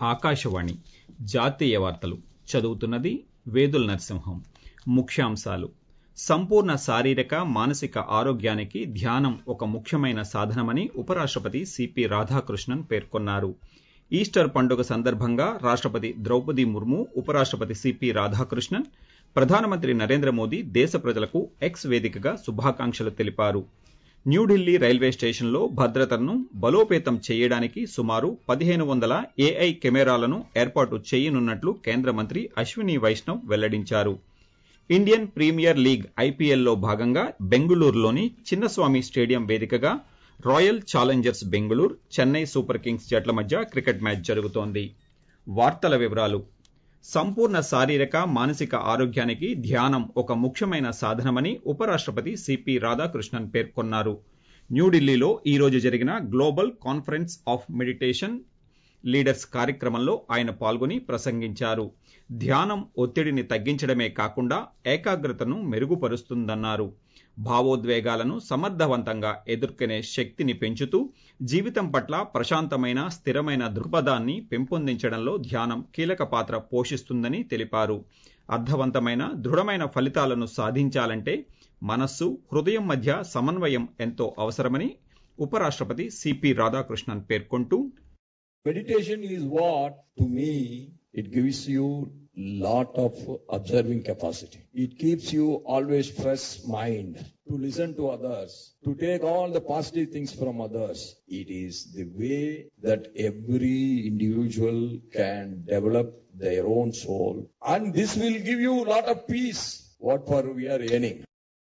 ఆకాశవాణి జాతీయ వార్తలు చదువుతున్నది వేదుల నరసింహం ముఖ్యాంశాలు సంపూర్ణ శారీరక మానసిక ఆరోగ్యానికి ధ్యానం ఒక ముఖ్యమైన సాధనమని ఉపరాష్టపతి సిపి రాధాకృష్ణన్ పేర్కొన్నారు ఈస్టర్ పండుగ సందర్భంగా రాష్టపతి ద్రౌపది ముర్ము ఉపరాష్టపతి సిపి రాధాకృష్ణన్ ప్రధానమంత్రి నరేంద్ర మోదీ దేశ ప్రజలకు ఎక్స్ వేదికగా శుభాకాంక్షలు తెలిపారు న్యూఢిల్లీ రైల్వే స్టేషన్లో భద్రతను బలోపేతం చేయడానికి సుమారు పదిహేను వందల ఏఐ కెమెరాలను ఏర్పాటు చేయనున్నట్లు కేంద్ర మంత్రి అశ్విని వైష్ణవ్ వెల్లడించారు ఇండియన్ ప్రీమియర్ లీగ్ ఐపీఎల్లో భాగంగా బెంగుళూరులోని చిన్నస్వామి స్టేడియం వేదికగా royal challengers Bengaluru Chennai super kings జట్ల మధ్య క్రికెట్ మ్యాచ్ జరుగుతోంది వార్తల వివరాలు సంపూర్ణ శారీరక మానసిక ఆరోగ్యానికి ధ్యానం ఒక ముఖ్యమైన సాధనమని ఉపరాష్టపతి సిపి రాధాకృష్ణన్ పేర్కొన్నారు న్యూఢిల్లీలో ఈ రోజు జరిగిన global conference of meditation leaders కార్యక్రమంలో ఆయన పాల్గొని ప్రసంగించారు ధ్యానం ఒత్తిడిని తగ్గించడమే కాకుండా ఏకాగ్రతను మెరుగుపరుస్తుందన్నారు భావోద్వేగాలను సమర్థవంతంగా ఎదుర్కొనే శక్తిని పెంచుతూ జీవితం పట్ల ప్రశాంతమైన స్థిరమైన దృక్పథాన్ని పెంపొందించడంలో ధ్యానం కీలక పాత్ర పోషిస్తుందని తెలిపారు అర్థవంతమైన దృఢమైన ఫలితాలను సాధించాలంటే మనస్సు హృదయం మధ్య సమన్వయం ఎంతో అవసరమని ఉపరాష్టపతి సిపి రాధాకృష్ణన్ పేర్కొంటూ Meditation is what, to me, it gives you lot of observing capacity. It keeps you always fresh mind to listen to others, to take all the positive things from others. It is the way that every individual can develop their own soul. And this will give you lot of peace, what for we are yearning.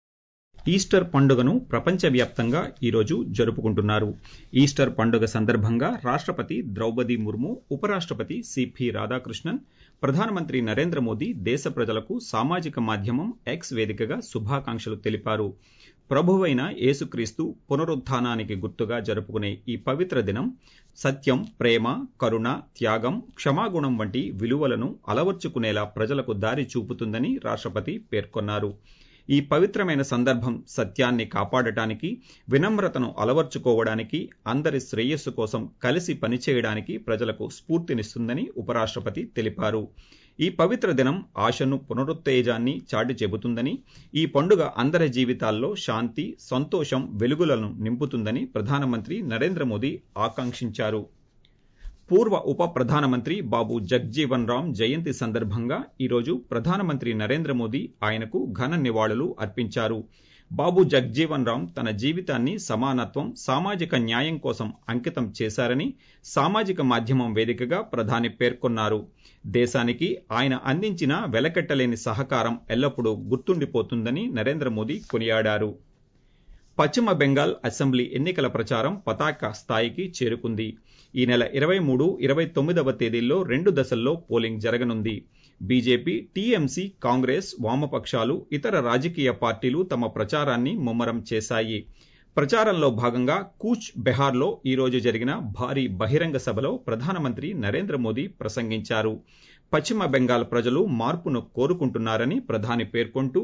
Easter పండుగను ప్రపంచవ్యాప్తంగా ఈరోజు జరుపుకుంటున్నారు Easter పండుగ సందర్భంగా రాష్టపతి ద్రౌపది ముర్ము ఉపరాష్టపతి CP Radhakrishnan ప్రధానమంత్రి నరేంద్ర మోదీ దేశ ప్రజలకు సామాజిక మాధ్యమం ఎక్స్ వేదికగా శుభాకాంక్షలు తెలిపారు ప్రభువైన యేసుక్రీస్తు పునరుత్థానానికి గుర్తుగా జరుపుకునే ఈ పవిత్ర దినం సత్యం ప్రేమ కరుణ త్యాగం క్షమాగుణం వంటి విలువలను అలవర్చుకునేలా ప్రజలకు దారి చూపుతుందని రాష్టపతి పేర్కొన్నారు ఈ పవిత్రమైన సందర్భం సత్యాన్ని కాపాడటానికి వినమ్రతను అలవర్చుకోవడానికి అందరి శ్రేయస్సు కోసం కలిసి పనిచేయడానికి ప్రజలకు స్ఫూర్తినిస్తుందని ఉపరాష్టపతి తెలిపారు ఈ పవిత్ర దినం ఆశను పునరుత్తేజాన్ని చాటి చెబుతుందని ఈ పండుగ అందరి జీవితాల్లో శాంతి సంతోషం వెలుగులను నింపుతుందని ప్రధానమంత్రి నరేంద్ర మోదీ ఆకాంక్షించారు పూర్వ ఉప ప్రధానమంత్రి బాబు జగ్జీవన్ రామ్ జయంతి సందర్భంగా ఈరోజు ప్రధానమంత్రి నరేంద్ర మోదీ ఆయనకు ఘన నివాళులు అర్పించారు బాబు జగ్జీవన్ రామ్ తన జీవితాన్ని సమానత్వం సామాజిక న్యాయం కోసం అంకితం చేశారని సామాజిక మాధ్యమం వేదికగా ప్రధాని పేర్కొన్నారు దేశానికి ఆయన అందించిన వెలకట్టలేని సహకారం ఎల్లప్పుడూ గుర్తుండిపోతుందని నరేంద్ర మోదీ కొనియాడారు పశ్చిమ బెంగాల్ అసెంబ్లీ ఎన్నికల ప్రచారం పతాక స్థాయికి చేరుకుంది ఈ నెల ఇరవై మూడు ఇరవై తొమ్మిదవ తేదీల్లో రెండు దశల్లో పోలింగ్ జరగనుంది బీజేపీ టీఎంసీ కాంగ్రెస్ వామపక్షాలు ఇతర రాజకీయ పార్టీలు తమ ప్రచారాన్ని ముమ్మరం చేశాయి ప్రచారంలో భాగంగా కూచ్ బెహార్లో ఈ రోజు జరిగిన భారీ బహిరంగ సభలో ప్రధానమంత్రి నరేంద్ర మోదీ ప్రసంగించారు పశ్చిమ బెంగాల్ ప్రజలు మార్పును కోరుకుంటున్నారని ప్రధాని పేర్కొంటూ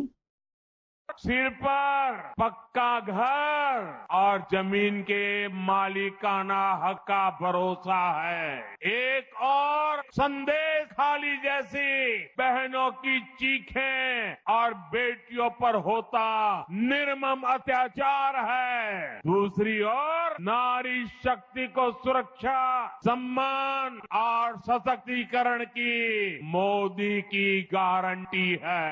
सिर पर पक्का घर और जमीन के मालिकाना हक का भरोसा है एक और संदेश खाली जैसी बहनों की चीखें और बेटियों पर होता निर्मम अत्याचार है दूसरी ओर नारी शक्ति को सुरक्षा सम्मान और सशक्तिकरण की मोदी की गारंटी है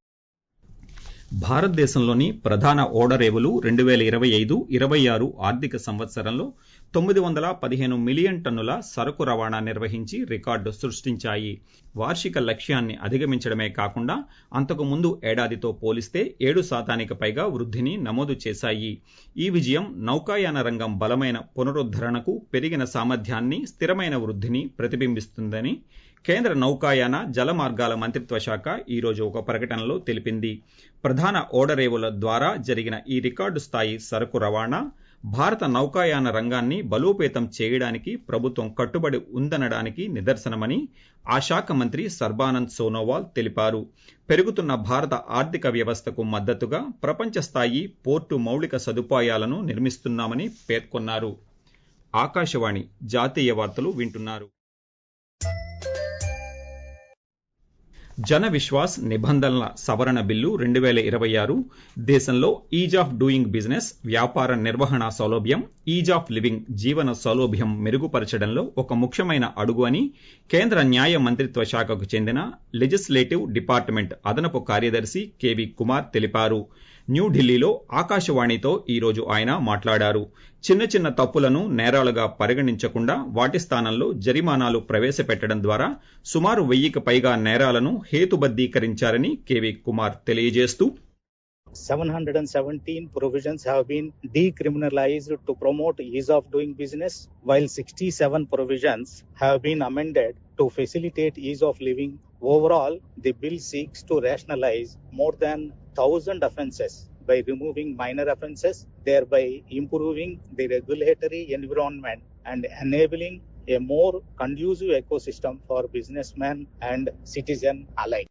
భారతదేశంలోని ప్రధాన ఓడరేవులు రెండు వేల ఇరవై ఐదు ఇరవై ఆరు ఆర్థిక సంవత్సరంలో తొమ్మిది వందల పదిహేను మిలియన్ టన్నుల సరకు రవాణా నిర్వహించి రికార్డు సృష్టించాయి వార్షిక లక్ష్యాన్ని అధిగమించడమే కాకుండా అంతకు ముందు ఏడాదితో పోలిస్తే ఏడు శాతానికి పైగా వృద్ధిని నమోదు చేశాయి ఈ విజయం నౌకాయాన రంగం బలమైన పునరుద్ధరణకు పెరిగిన సామర్థ్యాన్ని స్థిరమైన వృద్ధిని ప్రతిబింబిస్తుందని కేంద్ర నౌకాయాన జల మార్గాల మంత్రిత్వ శాఖ ఈ రోజు ఒక ప్రకటనలో తెలిపింది ప్రధాన ఓడరేవుల ద్వారా జరిగిన ఈ రికార్డు స్థాయి సరకు రవాణా భారత నౌకాయాన రంగాన్ని బలోపేతం చేయడానికి ప్రభుత్వం కట్టుబడి ఉందనడానికి నిదర్శనమని ఆ శాఖ మంత్రి సర్బానంద్ సోనోవాల్ తెలిపారు పెరుగుతున్న భారత ఆర్థిక వ్యవస్థకు మద్దతుగా ప్రపంచ స్థాయి పోర్టు మౌలిక సదుపాయాలను నిర్మిస్తున్నామని పేర్కొన్నారు ఆకాశవాణి జాతీయ వార్తలు వింటున్నారు జన విశ్వాస్ నిబంధనల సవరణ బిల్లు రెండు వేల ఇరవై ఆరు దేశంలో ఈజ్ ఆఫ్ డూయింగ్ బిజినెస్ వ్యాపార నిర్వహణ సౌలభ్యం ఈజ్ ఆఫ్ లివింగ్ జీవన సౌలభ్యం మెరుగుపరచడంలో ఒక ముఖ్యమైన అడుగు అని కేంద్ర న్యాయ మంత్రిత్వ శాఖకు చెందిన లెజిస్లేటివ్ డిపార్ట్మెంట్ అదనపు కార్యదర్శి కెవి కుమార్ తెలిపారు న్యూఢిల్లీలో ఆకాశవాణితో ఈ రోజు ఆయన మాట్లాడారు చిన్న చిన్న తప్పులను నేరాలుగా పరిగణించకుండా వాటి స్థానంలో జరిమానాలు ప్రవేశపెట్టడం ద్వారా సుమారు వెయ్యికి పైగా నేరాలను హేతుబద్దీకరించారని కెవి కుమార్ తెలియజేస్తూ 717 provisions have been decriminalized to promote ease of doing business, while 67 provisions have been amended to facilitate ease of living. Overall, the bill seeks to rationalize more than 1,000 offences by removing minor offences, thereby improving the regulatory environment and enabling a more conducive ecosystem for businessmen and citizen alike.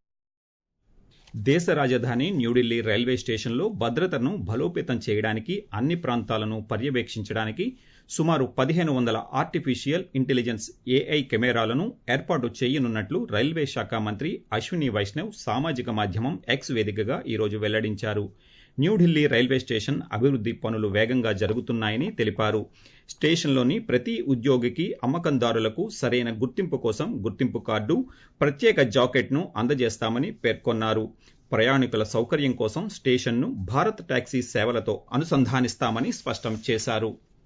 దేశ రాజధాని New Delhi railway స్టేషన్లో భద్రతను బలోపేతం చేయడానికి అన్ని ప్రాంతాలను పర్యవేక్షించడానికి సుమారు పదిహేను వందల ఆర్టిఫిషియల్ ఇంటెలిజెన్స్ ఏఐ కెమెరాలను ఏర్పాటు చేయనున్నట్లు రైల్వే శాఖ మంత్రి అశ్విని వైష్ణవ్ సామాజిక మాధ్యమం ఎక్స్ వేదికగా ఈరోజు వెల్లడించారు న్యూఢిల్లీ రైల్వే స్టేషన్ అభివృద్ది పనులు వేగంగా జరుగుతున్నాయని తెలిపారు స్టేషన్లోని ప్రతి ఉద్యోగికి అమ్మకందారులకు సరైన గుర్తింపు కోసం గుర్తింపు కార్డు ప్రత్యేక జాకెట్ను అందజేస్తామని పేర్కొన్నారు ప్రయాణికుల సౌకర్యం కోసం స్టేషన్ను భారత్ టాక్సీ సేవలతో అనుసంధానిస్తామని స్పష్టం చేశారు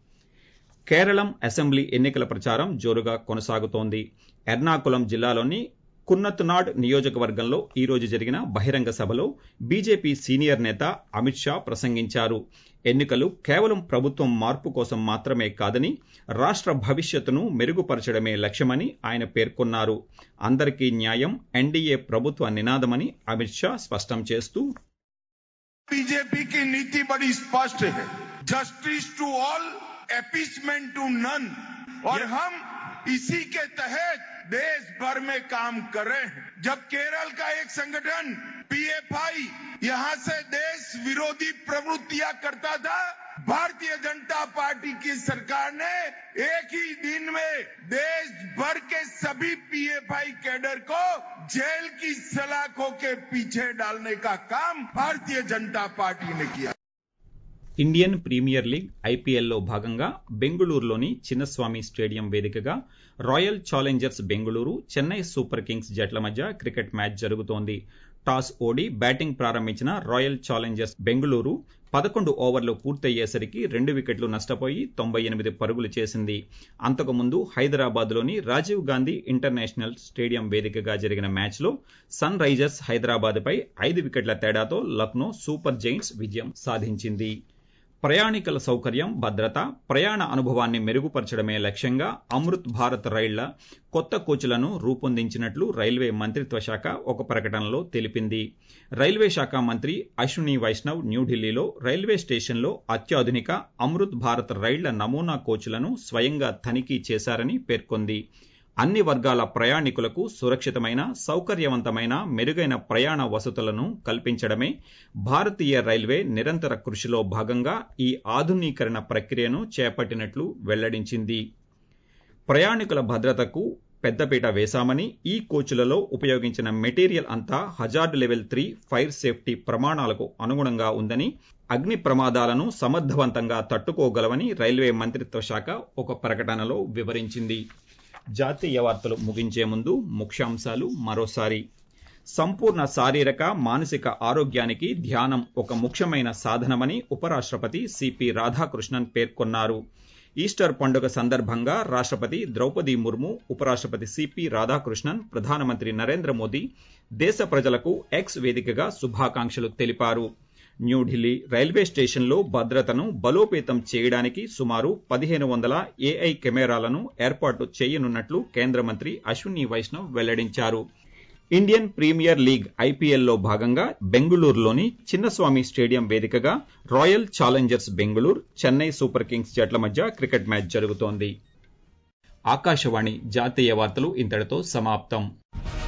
కేరళం అసెంబ్లీ ఎన్నికల ప్రచారం జోరుగా కొనసాగుతోంది ఎర్నాకుళం జిల్లాలోని కున్నత్నాడ్ నియోజకవర్గంలో ఈ రోజు జరిగిన బహిరంగ సభలో బీజేపీ సీనియర్ నేత అమిత్ షా ప్రసంగించారు ఎన్నికలు కేవలం ప్రభుత్వం మార్పు కోసం మాత్రమే కాదని రాష్ట్ర భవిష్యత్తును మెరుగుపరచడమే లక్ష్యమని ఆయన పేర్కొన్నారు అందరికీ న్యాయం ఎన్డీఏ ప్రభుత్వ నినాదమని అమిత్ షా స్పష్టం చేస్తూ बीजेपी की नीति बड़ी स्पष्ट है justice to all appeasement to none और हम इसी के तहत देश भर में काम कर रहे हैं जब केरल का एक संगठन पीएफआई यहां से देश विरोधी प्रवृत्तियां करता था भारतीय जनता पार्टी की सरकार ने एक ही दिन में देश भर के सभी पीएफआई कैडर को जेल की सलाखों के पीछे डालने का काम भारतीय जनता पार्टी ने किया ఇండియన్ ప్రీమియర్ లీగ్ ఐపీఎల్లో భాగంగా బెంగుళూరులోని చిన్నస్వామి స్టేడియం వేదికగా royal challengers Bengaluru Chennai super kings జట్ల మధ్య క్రికెట్ మ్యాచ్ జరుగుతోంది టాస్ ఓడి బ్యాటింగ్ ప్రారంభించిన రాయల్ ఛాలెంజర్స్ బెంగుళూరు పదకొండు ఓవర్లు పూర్తయ్యేసరికి రెండు వికెట్లు నష్టపోయి తొంభై ఎనిమిది పరుగులు చేసింది అంతకుముందు హైదరాబాద్లోని రాజీవ్ గాంధీ ఇంటర్నేషనల్ స్టేడియం వేదికగా జరిగిన మ్యాచ్లో సన్ రైజర్స్ హైదరాబాద్పై ఐదు వికెట్ల తేడాతో లక్నో సూపర్ జైంట్స్ విజయం సాధించింది ప్రయాణికుల సౌకర్యం భద్రత ప్రయాణ అనుభవాన్ని మెరుగుపరచడమే లక్ష్యంగా అమృత్ భారత్ రైళ్ల కొత్త కోచ్లను రూపొందించినట్లు రైల్వే మంత్రిత్వ శాఖ ఒక ప్రకటనలో తెలిపింది రైల్వే శాఖ మంత్రి అశ్విని వైష్ణవ్ న్యూఢిల్లీలో రైల్వే స్టేషన్లో అత్యాధునిక అమృత్ భారత్ రైళ్ల నమూనా కోచ్లను స్వయంగా తనిఖీ చేశారని పేర్కొంది అన్ని వర్గాల ప్రయాణికులకు సురక్షితమైన సౌకర్యవంతమైన మెరుగైన ప్రయాణ వసతులను కల్పించడమే భారతీయ రైల్వే నిరంతర కృషిలో భాగంగా ఈ ఆధునీకరణ ప్రక్రియను చేపట్టినట్లు వెల్లడించింది ప్రయాణికుల భద్రతకు పెద్దపీట వేశామని ఈ కోచ్లలో ఉపయోగించిన మెటీరియల్ అంతా hazard level three fire safety ప్రమాణాలకు అనుగుణంగా ఉందని అగ్ని ప్రమాదాలను సమర్థవంతంగా తట్టుకోగలవని రైల్వే మంత్రిత్వ శాఖ ఒక ప్రకటనలో వివరించింది జాతీయ వార్తలు ముగించే ముందు ముఖ్యాంశాలు మరోసారి సంపూర్ణ శారీరక మానసిక ఆరోగ్యానికి ధ్యానం ఒక ముఖ్యమైన సాధనమని ఉపరాష్ట్రపతి సిపి రాధాకృష్ణన్ పేర్కొన్నారు ఈస్టర్ పండుగ సందర్భంగా రాష్ట్రపతి ద్రౌపది ముర్ము ఉపరాష్ట్రపతి సిపి రాధాకృష్ణన్ ప్రధానమంత్రి నరేంద్ర మోదీ దేశ ప్రజలకు ఎక్స్ వేదికగా శుభాకాంక్షలు తెలిపారు న్యూఢిల్లీ రైల్వే స్టేషన్లో భద్రతను బలోపేతం చేయడానికి సుమారు పదిహేను వందల ఏఐ కెమెరాలను ఏర్పాటు చేయనున్నట్లు కేంద్ర మంత్రి అశ్విని వైష్ణవ్ వెల్లడించారు ఇండియన్ ప్రీమియర్ లీగ్ ఐపీఎల్లో భాగంగా బెంగుళూరులోని చిన్నస్వామి స్టేడియం వేదికగా royal challengers Bengaluru Chennai super kings జట్ల మధ్య క్రికెట్ మ్యాచ్ జరుగుతోంది ఆకాశవాణి జాతీయ వార్తలు ఇంతటితో సమాప్తం